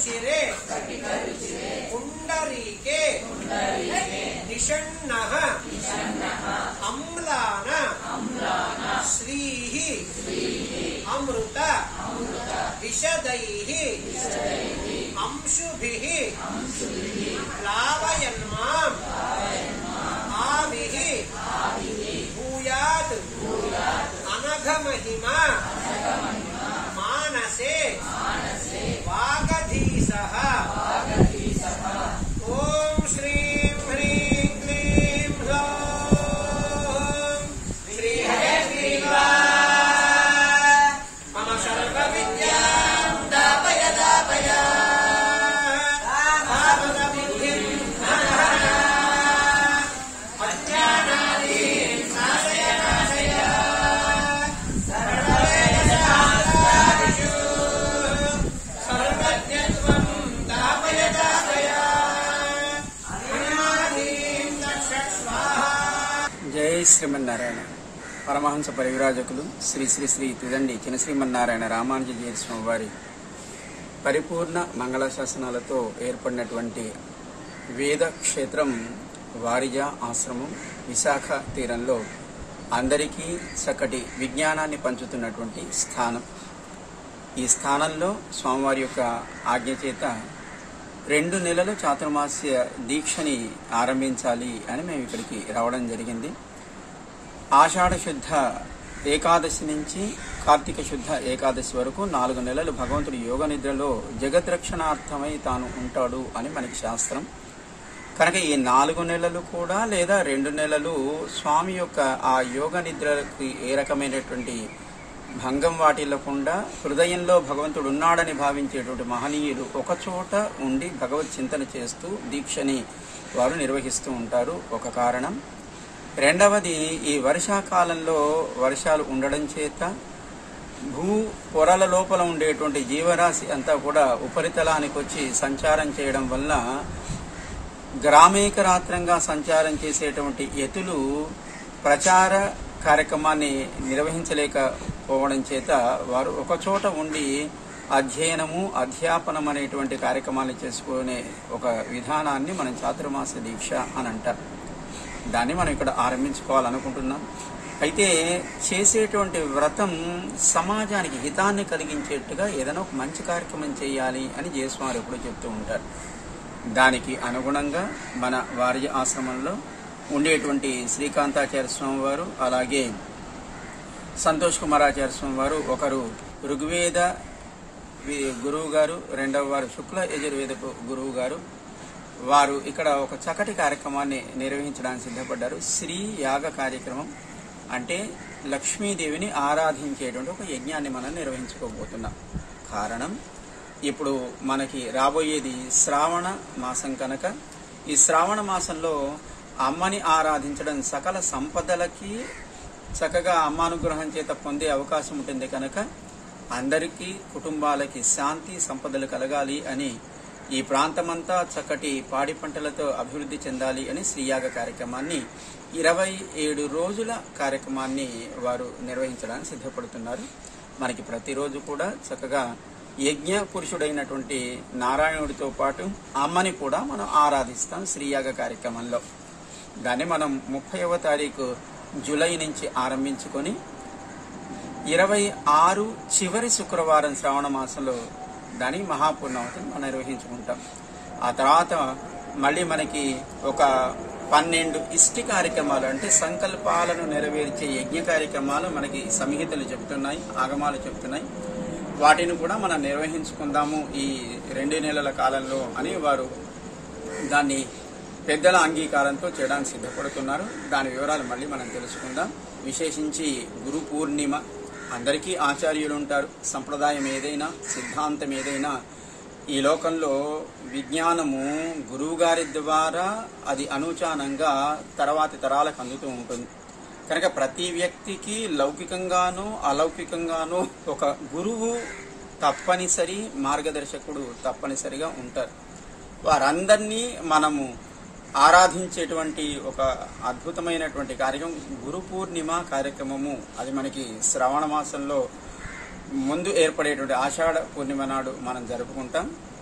రుచిరే పుండరీకే నిషణ్ణః అమ్లాన శ్రీః అమృత విశదైః అంశుభిః ప్లావయన్మాం ఆవిః భూయాత్ అనఘమహిమ మానసే వాగధీసః ఓం శ్రీం హ్రీం క్లీం హ్లౌం శ్రీ హరే శ్రీవా మమ సర్వ విద్యాం దాపయ దాపయ ఆపద బుద్ధిం అజ్ఞానాదీం నాశయ నాశయ సర్వవేదాదిషు సర్వజ్ఞత్వం దాపయ దాపయ అనాదీం దక్ష స్వాహా జై శ్రీమన్నారాయణ పరమహంస పరివిరాజకులు శ్రీ శ్రీ శ్రీ తిదండి చిన శ్రీమన్నారాయణ రామానుజీయ స్వామి వారి పరిపూర్ణ మంగళ శాసనాలతో ఏర్పడినటువంటి వేద క్షేత్రం వారిజ ఆశ్రమం విశాఖ తీరంలో అందరికీ చక్కటి విజ్ఞానాన్ని పంచుతున్నటువంటి స్థానం ఈ స్థానంలో స్వామివారి యొక్క ఆజ్ఞ చేత రెండు నెలలు చాతుర్మాస్య దీక్షని ఆరంభించాలి అని మేము ఇక్కడికి రావడం జరిగింది ఆషాఢ శుద్ధ ఏకాదశి నుంచి కార్తీక శుద్ధ ఏకాదశి వరకు నాలుగు నెలలు భగవంతుడు యోగ నిద్రలో జగత్ రక్షణార్థమై తాను ఉంటాడు అని మనకి శాస్త్రం కనుక ఈ నాలుగు నెలలు కూడా లేదా రెండు నెలలు స్వామి యొక్క ఆ యోగ నిద్రకి ఏ రకమైనటువంటి భంగం వాటిల్లకుండా హృదయంలో భగవంతుడు ఉన్నాడని భావించేటువంటి మహనీయులు ఒక చోట ఉండి భగవత్ చింతన చేస్తూ దీక్షని వారు నిర్వహిస్తూ ఉంటారు ఒక కారణం రెండవది ఈ వర్షాకాలంలో వర్షాలు ఉండడం చేత భూ పొరల లోపల ఉండేటువంటి జీవరాశి అంతా కూడా ఉపరితలానికి వచ్చి సంచారం చేయడం వల్ల గ్రామీక రాత్రంగా సంచారం చేసేటువంటి ఎతులు ప్రచార కార్యక్రమాన్ని నిర్వహించలేకపోవడం చేత వారు ఒక చోట ఉండి అధ్యయనము అధ్యాపనం అనేటువంటి కార్యక్రమాలు చేసుకునే ఒక విధానాన్ని మనం చాతుర్మాస దీక్ష అని అంటారు దాన్ని మనం ఇక్కడ ఆరంభించుకోవాలనుకుంటున్నాం అయితే చేసేటువంటి వ్రతం సమాజానికి హితాన్ని కలిగించేట్టుగా ఏదైనా ఒక మంచి కార్యక్రమం చేయాలి అని జయస్వామి ఎప్పుడు చెప్తూ ఉంటారు దానికి అనుగుణంగా మన వారి ఆశ్రమంలో ఉండేటువంటి శ్రీకాంతాచార్య స్వామి వారు అలాగే సంతోష్ కుమారాచార్య స్వామి వారు ఒకరు ఋగ్వేద వి- గురువు గారు రెండవ వారు శుక్ల యజుర్వేదపు గురువు గారు వారు ఇక్కడ ఒక చక్కటి కార్యక్రమాన్ని నిర్వహించడానికి సిద్ధపడ్డారు శ్రీ యాగ కార్యక్రమం అంటే లక్ష్మీదేవిని ఆరాధించేటువంటి ఒక యజ్ఞాన్ని మనం నిర్వహించుకోబోతున్నాం కారణం ఇప్పుడు మనకి రాబోయేది శ్రావణ మాసం కనుక ఈ శ్రావణ మాసంలో అమ్మని ఆరాధించడం సకల సంపదలకి చక్కగా అమ్మానుగ్రహం చేత పొందే అవకాశం ఉంటుంది కనుక అందరికీ కుటుంబాలకి శాంతి సంపదలు కలగాలి అని ఈ ప్రాంతమంతా చక్కటి పాడి పంటలతో అభివృద్ధి చెందాలి అని శ్రీయాగ కార్యక్రమాన్ని ఇరవై ఏడు రోజుల కార్యక్రమాన్ని వారు నిర్వహించడానికి సిద్ధపడుతున్నారు మనకి ప్రతిరోజు కూడా చక్కగా యజ్ఞ పురుషుడైనటువంటి నారాయణుడితో పాటు అమ్మని కూడా మనం ఆరాధిస్తాం శ్రీయాగ కార్యక్రమంలో దాన్ని మనం ముప్పైవ తారీఖు జూలై నుంచి ఆరంభించుకొని ఇరవై ఆరు చివరి శుక్రవారం శ్రావణ మాసంలో దాని మహాపూర్ణావతిని మనం నిర్వహించుకుంటాం ఆ తర్వాత మళ్ళీ మనకి ఒక పన్నెండు ఇష్టి కార్యక్రమాలు అంటే సంకల్పాలను నెరవేర్చే యజ్ఞ కార్యక్రమాలు మనకి సంహితలు చెప్తున్నాయి ఆగమాలు చెప్తున్నాయి వాటిని కూడా మనం నిర్వహించుకుందాము ఈ రెండు నెలల కాలంలో అని వారు దాన్ని పెద్దల అంగీకారంతో చేయడానికి సిద్ధపడుతున్నారు దాని వివరాలు మళ్ళీ మనం తెలుసుకుందాం విశేషించి గురు పూర్ణిమ అందరికీ ఆచార్యులు ఉంటారు సంప్రదాయం ఏదైనా సిద్ధాంతం ఏదైనా ఈ లోకంలో విజ్ఞానము గురువు గారి ద్వారా అది అనూచానంగా తర్వాతి తరాలకు అందుతూ ఉంటుంది కనుక ప్రతి వ్యక్తికి లౌకికంగానూ అలౌకికంగానూ ఒక గురువు తప్పనిసరి మార్గదర్శకుడు తప్పనిసరిగా ఉంటారు వారందరినీ మనము ఆరాధించేటువంటి ఒక అద్భుతమైనటువంటి కార్యక్రమం గురు పూర్ణిమ కార్యక్రమము అది మనకి శ్రవణ మాసంలో ముందు ఏర్పడేటువంటి ఆషాఢ పూర్ణిమ నాడు మనం జరుపుకుంటాం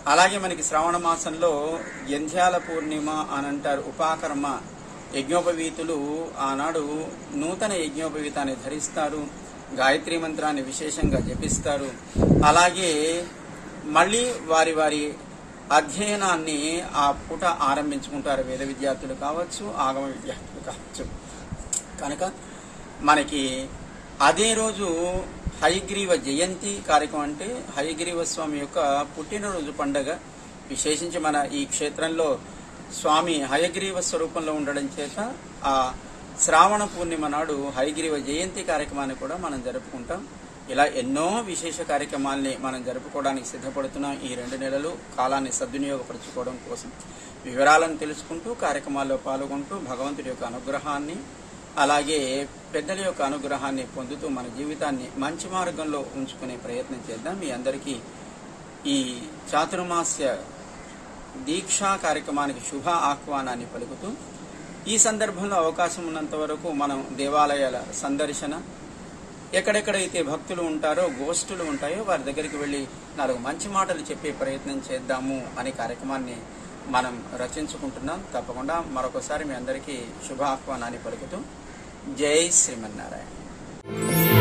అలాగే మనకి శ్రావణ మాసంలో ఎంధ్యాల పూర్ణిమ అని అంటారు ఉపాకర్మ యజ్ఞోపవీతులు ఆనాడు నూతన యజ్ఞోపవీతాన్ని ధరిస్తారు గాయత్రి మంత్రాన్ని విశేషంగా జపిస్తారు అలాగే మళ్ళీ వారి వారి అధ్యయనాన్ని ఆ పూట ఆరంభించుకుంటారు వేద విద్యార్థులు కావచ్చు ఆగమ విద్యార్థులు కావచ్చు కనుక మనకి అదే రోజు హయగ్రీవ జయంతి కార్యక్రమం అంటే హయగ్రీవ స్వామి యొక్క పుట్టినరోజు పండగ విశేషించి మన ఈ క్షేత్రంలో స్వామి హయగ్రీవ స్వరూపంలో ఉండడం చేత ఆ శ్రావణ పూర్ణిమ నాడు హయగ్రీవ జయంతి కార్యక్రమాన్ని కూడా మనం జరుపుకుంటాం ఇలా ఎన్నో విశేష కార్యక్రమాల్ని మనం జరుపుకోవడానికి సిద్ధపడుతున్నాం ఈ రెండు నెలలు కాలాన్ని సద్వినియోగపరచుకోవడం కోసం వివరాలను తెలుసుకుంటూ కార్యక్రమాల్లో పాల్గొంటూ భగవంతుడి యొక్క అనుగ్రహాన్ని అలాగే పెద్దల యొక్క అనుగ్రహాన్ని పొందుతూ మన జీవితాన్ని మంచి మార్గంలో ఉంచుకునే ప్రయత్నం చేద్దాం మీ అందరికీ ఈ చాతుర్మాస్య దీక్షా కార్యక్రమానికి శుభ ఆహ్వానాన్ని పలుకుతూ ఈ సందర్భంలో అవకాశం ఉన్నంత వరకు మనం దేవాలయాల సందర్శన ఎక్కడెక్కడైతే భక్తులు ఉంటారో గోష్ఠులు ఉంటాయో వారి దగ్గరికి వెళ్ళి నాలుగు మంచి మాటలు చెప్పే ప్రయత్నం చేద్దాము అనే కార్యక్రమాన్ని మనం రచించుకుంటున్నాం తప్పకుండా మరొకసారి మీ అందరికీ శుభ ఆహ్వానాన్ని పలుకుతూ జై శ్రీమన్నారాయణ